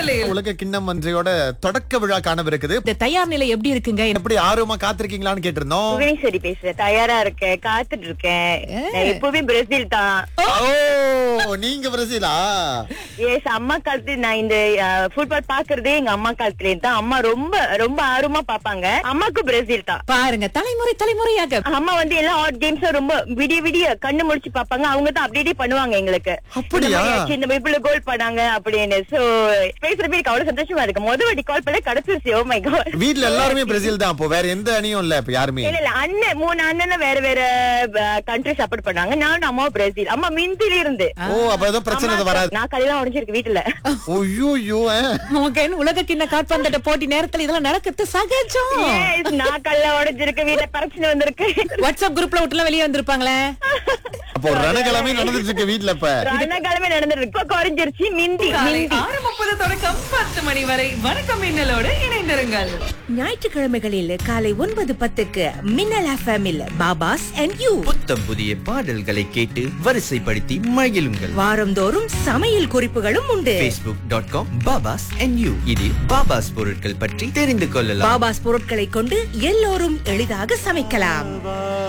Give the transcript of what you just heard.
வானொலியில் உலக கிண்ணம் மன்றையோட தொடக்க விழா காணவிருக்குது இந்த தயார் நிலை எப்படி இருக்குங்க எப்படி ஆர்வமா காத்திருக்கீங்களான்னு கேட்டிருந்தோம் புவனேஸ்வரி பேசுறேன் தயாரா இருக்கேன் காத்துட்டு இருக்கேன் நான் எப்பவுமே பிரேசில் தான் ஓ நீங்க பிரசீலா எஸ் அம்மா காலத்துல நான் இந்த ஃபுட்பால் பாக்குறதே எங்க அம்மா காலத்துல தான் அம்மா ரொம்ப ரொம்ப ஆர்வமா பாப்பாங்க அம்மாக்கு பிரேசில் தான் பாருங்க தலைமுறை தலைமுறையாக அம்மா வந்து எல்லா ஹாட் கேம்ஸும் ரொம்ப விடிய விடிய கண்ணு முடிச்சு பாப்பாங்க அவங்க தான் அப்படி இப்படி பண்ணுவாங்க எங்களுக்கு அப்படியா? இந்த மாதிரி ஆச்சு, இந்த மாதிரி இவ்வளவு கோல் பண்ணாங்க அப்படின்னு சோ பேசுறப்ப எனக்கு அவ்வளவு சந்தோஷமா இருக்கு முத வாட்டி கால் பண்ண கிடைச்சிருச்சு ஓ மை காட் வீட்ல எல்லாருமே பிரேசில் தான் அப்போ வேற எந்த அணியும் இல்ல இப்ப யாருமே இல்ல இல்ல அண்ணன் மூணு அண்ணன் வேற வேற கண்ட்ரி சப்போர்ட் பண்ணாங்க நானும் அம்மா பிரேசில் அம்மா மிந்தில இருந்து ஓ அப்ப ஏதோ பிரச்சனை எதுவும் வராது நான் கல்யாணம் உடஞ்சிருக்கு வீட்டுல ஐயோ நமக்கு என்ன உலக கிண்ண காற்பந்தாட்ட போட்டி நேரத்துல இதெல்லாம் நடக்கிறது சகஜம் Yes, நான் கல்ல உடைஞ்சிருக்கு வீட்டுல பிரச்சனை வந்திருக்கு வாட்ஸ்அப் குரூப்ல விட்டுலாம் வெளியே வந்திருப்பாங்களே அப்போ ரணகலமே நடந்துட்டு இருக்கு வீட்ல இப்ப ரணகாலமே நடந்துருக்கு இப்ப குறைஞ்சிருச்சு மிந்தி காலை மிந்தி ஆறு முப்பது தொடக்கம் பத்து மணி வரை வணக்கம் மின்னலோடு இணைந்திருங்கள் ஞாயிற்றுக்கிழமைகளில் காலை ஒன்பது பத்துக்கு மின்னல் எஃப்எம்மில் பாபாஸ் அண்ட் யூ புத்தம் புதிய பாடல்களை கேட்டு வரிசைப்படுத்தி மகிழுங்கள் வாரந்தோறும் சமையல் குறிப்புகளும் உண்டு facebook.com dot com Babas and you இதில் பாபாஸ் பொருட்கள் பற்றி தெரிந்து கொள்ளலாம் பாபாஸ் பொருட்களை கொண்டு எல்லோரும் எளிதாக சமைக்கலாம்